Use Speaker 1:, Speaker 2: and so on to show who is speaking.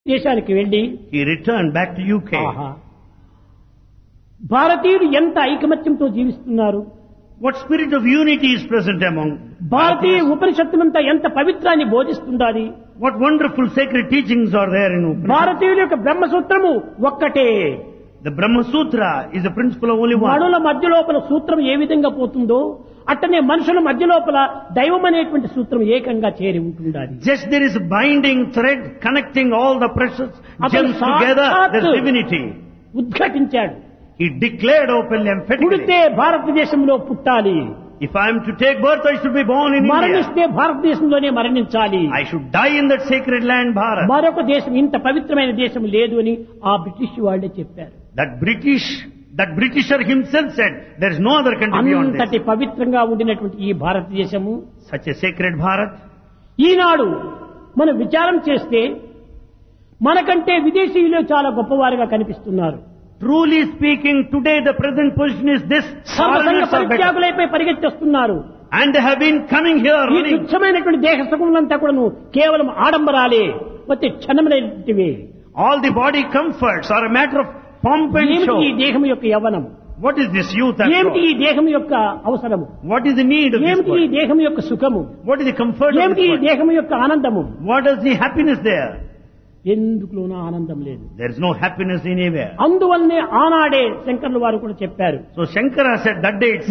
Speaker 1: దేశానికి వెళ్లి
Speaker 2: He returned back to UK.
Speaker 1: ఆహా భారతీయులు ఎంత ఐకమత్యంతో జీవిస్తున్నారు
Speaker 2: What spirit of unity is present among
Speaker 1: Bharatiya
Speaker 2: Bharatiyas?
Speaker 1: ఉపనిషత్తులంతా ఎంత పవిత్రాన్ని బోధిస్తుండాలి
Speaker 2: What wonderful sacred teachings are there in Upanishad?
Speaker 1: భారతీయుల యొక్క బ్రహ్మసూత్రము ఒక్కటే
Speaker 2: The Brahma Sutra is the principle of only one.
Speaker 1: మనుల మధ్య లోపల సూత్రం ఏ విధంగా పోతుందో అట్టనే మనుషుల మధ్య లోపల దైవం అనేటువంటి సూత్రం ఏకంగా చేరి ఉంటుండాలి
Speaker 2: Just there is a binding thread connecting all the precious
Speaker 1: అతను
Speaker 2: gems together,
Speaker 1: సాక్షాత్తు
Speaker 2: there's divinity.
Speaker 1: ఉద్ఘాటించాడు
Speaker 2: He declared openly, emphatically,
Speaker 1: పుడితే భారతదేశంలో పుట్టాలి
Speaker 2: if I am to take birth, I should be born in India.
Speaker 1: మరణిస్తే భారతదేశంలోనే మరణించాలి
Speaker 2: I should die in that sacred land, Bharat.
Speaker 1: మరొక దేశం ఇంత పవిత్రమైన దేశం లేదు అని ఆ బ్రిటిష్ వాళ్ళే చెప్పారు
Speaker 2: That British, that Britisher himself said, there is no other country beyond this.
Speaker 1: అంతటి పవిత్రంగా ఉండినటువంటి ఈ భారతదేశము
Speaker 2: Such a sacred Bharat.
Speaker 1: ఈనాడు మనం విచారం చేస్తే మనకంటే విదేశీయులు చాలా గొప్పవారుగా కనిపిస్తున్నారు
Speaker 2: Truly speaking, today the present position is this.
Speaker 1: సర్వసంగ
Speaker 2: Foreigners are better.
Speaker 1: పరిత్యాగులైపై పరిగెత్తేస్తున్నారు
Speaker 2: And they have been coming here
Speaker 1: ఈ
Speaker 2: running.
Speaker 1: తుచ్చమైనటువంటి దేహ సుఖములంతా కూడాను కేవలం ఆడంబరాలే వచ్చే క్షణములైనటివే
Speaker 2: All the body comforts are a matter of pomp and
Speaker 1: ఏమిటి ఈ
Speaker 2: show.
Speaker 1: దేహం యొక్క యవ్వనం
Speaker 2: What is this youth after
Speaker 1: ఏమిటి
Speaker 2: all?
Speaker 1: ఈ దేహం యొక్క అవసరము
Speaker 2: What is the need of this
Speaker 1: ఏమిటి ఈ
Speaker 2: body?
Speaker 1: దేహం యొక్క సుఖము
Speaker 2: What is the comfort of
Speaker 1: ఏమిటి
Speaker 2: this
Speaker 1: ఈ
Speaker 2: body?
Speaker 1: దేహం యొక్క ఆనందము
Speaker 2: What is the happiness there?
Speaker 1: ఎందుకులోనూ ఆనందం లేదు
Speaker 2: There is no happiness anywhere.
Speaker 1: అందువల్లనే ఆనాడే శంకర్లు వారు కూడా చెప్పారు
Speaker 2: So Shankara said that day itself,